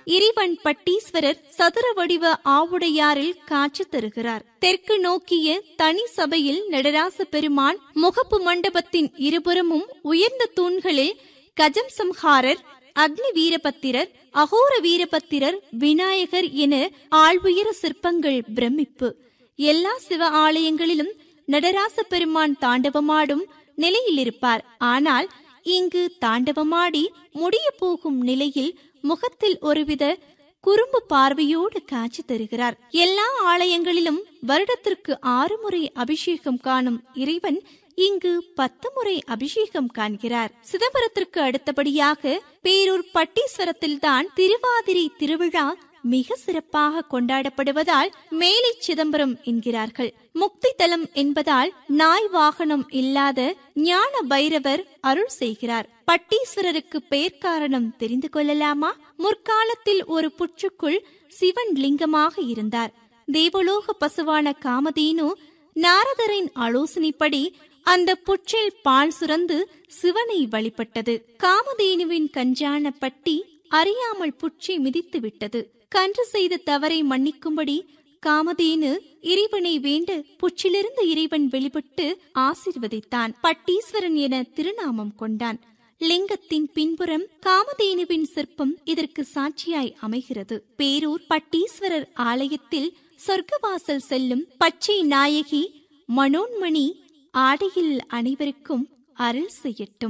இறைவன் பட்டீஸ்வரர் சதுர வடிவ ஆவுடையாரில் காட்சி தருகிறார் தெற்கு நோக்கிய தனி சபையில் நடராச பெருமான் முகப்பு மண்டபத்தின் இருபுறமும் உயர்ந்த தூண்களில் கஜம் சம்ஹாரர் அக்னி வீரபத்திரர் அகோர வீரபத்திரர் விநாயகர் என ஆழ்வுயர சிற்பங்கள் பிரமிப்பு எல்லா சிவ ஆலயங்களிலும் நடராச பெருமான் தாண்டவமாடும் நிலையில் இருப்பார் ஆனால் இங்கு தாண்டவமாடி முடிய போகும் நிலையில் முகத்தில் ஒருவித குறும்பு பார்வையோடு காட்சி தருகிறார் எல்லா ஆலயங்களிலும் வருடத்திற்கு ஆறு முறை அபிஷேகம் காணும் இறைவன் இங்கு பத்து முறை அபிஷேகம் காண்கிறார் சிதம்பரத்திற்கு அடுத்தபடியாக பேரூர் பட்டீஸ்வரத்தில்தான் திருவாதிரை திருவிழா மிக சிறப்பாக கொண்டாடப்படுவதால் மேலை சிதம்பரம் என்கிறார்கள் முக்தி தலம் என்பதால் நாய் வாகனம் இல்லாத ஞான பைரவர் அருள் செய்கிறார் பட்டீஸ்வரருக்கு பெயர் காரணம் தெரிந்து கொள்ளலாமா முற்காலத்தில் ஒரு புற்றுக்குள் சிவன் லிங்கமாக இருந்தார் தேவலோக பசுவான காமதேனு நாரதரின் ஆலோசனைப்படி அந்த புற்றில் பால் சுரந்து சிவனை வழிபட்டது காமதேனுவின் கஞ்சான பட்டி அறியாமல் புற்றை மிதித்து விட்டது கன்று செய்த தவறை மன்னிக்கும்படி காமதேனு இறைவனை வேண்ட புற்றிலிருந்து இறைவன் வெளிப்பட்டு ஆசிர்வதித்தான் பட்டீஸ்வரன் என திருநாமம் கொண்டான் லிங்கத்தின் பின்புறம் காமதேனுவின் சிற்பம் இதற்கு சாட்சியாய் அமைகிறது பேரூர் பட்டீஸ்வரர் ஆலயத்தில் சொர்க்கவாசல் செல்லும் பச்சை நாயகி மனோன்மணி ஆடையில் அனைவருக்கும் அருள் செய்யட்டும்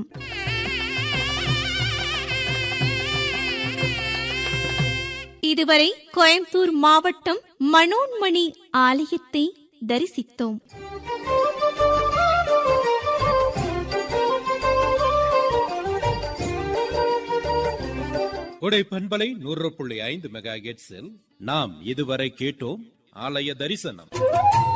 இதுவரை கோயம்புத்தூர் மாவட்டம் மனோன்மணி ஆலயத்தை தரிசித்தோம் கொடை பண்பலை நூறு புள்ளி ஐந்து மெகா நாம் இதுவரை கேட்டோம் ஆலய தரிசனம்